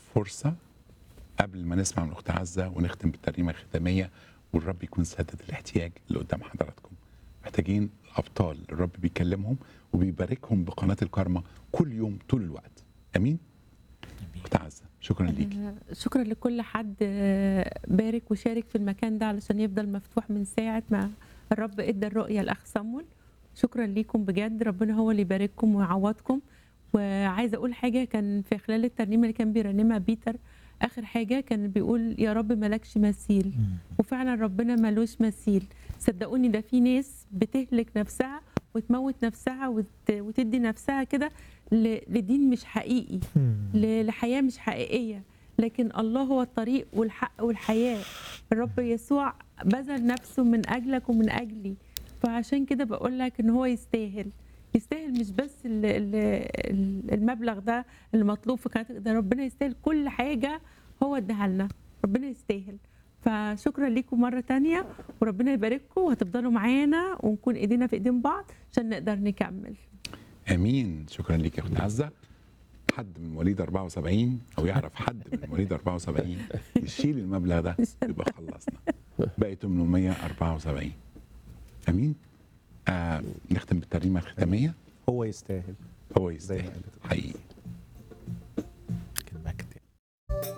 فرصه قبل ما نسمع من الاخت عزه ونختم بالترنيمه الختاميه والرب يكون سدد الاحتياج اللي قدام حضراتكم محتاجين الابطال الرب بيكلمهم وبيباركهم بقناه الكارما كل يوم طول الوقت امين اخت عزه شكرا ليكي آه، شكرا لكل حد آه، بارك وشارك في المكان ده علشان يفضل مفتوح من ساعة ما الرب ادى الرؤية الأخ صمول شكرا ليكم بجد ربنا هو اللي يبارككم ويعوضكم وعايزة أقول حاجة كان في خلال الترنيمة اللي كان بيرنمها بيتر آخر حاجة كان بيقول يا رب ملكش مثيل وفعلا ربنا ملوش مثيل صدقوني ده في ناس بتهلك نفسها وتموت نفسها وت- وتدي نفسها كده ل- لدين مش حقيقي ل- لحياه مش حقيقيه لكن الله هو الطريق والحق والحياه الرب يسوع بذل نفسه من اجلك ومن اجلي فعشان كده بقول لك ان هو يستاهل يستاهل مش بس ال- ال- المبلغ ده المطلوب في قناه ده ربنا يستاهل كل حاجه هو اداها لنا ربنا يستاهل فشكرا ليكم مره تانية وربنا يبارككم وهتفضلوا معانا ونكون ايدينا في ايدين بعض عشان نقدر نكمل امين شكرا ليك يا اخت عزه حد من مواليد 74 او يعرف حد من مواليد 74 يشيل المبلغ ده يبقى خلصنا باقي 874 امين آه نختم بالترنيمه الختاميه هو يستاهل هو زي ما يستاهل قالت. حقيقي